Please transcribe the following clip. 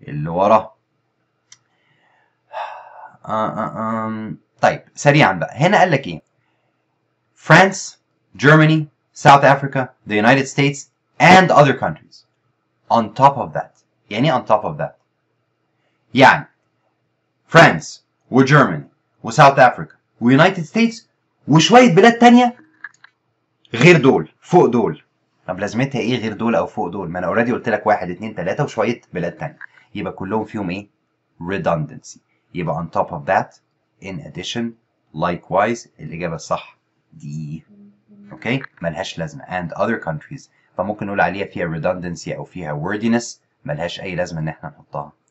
اللي وراه آه آه آم. طيب سريعا بقى هنا قال لك ايه France Germany South Africa the United States and other countries on top of that يعني ايه on top of that يعني فرانس وجيرماني وساوث افريكا ويونايتد ستيتس وشويه بلاد تانية غير دول فوق دول طب لازمتها ايه غير دول او فوق دول ما انا اوريدي قلت لك واحد اتنين تلاته وشويه بلاد تانية يبقى كلهم فيهم ايه redundancy يبقى on top of that in addition likewise الاجابه الصح دي اوكي ملهاش لازمه and other countries فممكن نقول عليها فيها redundancy او فيها wordiness ملهاش اي لازمه ان احنا نحطها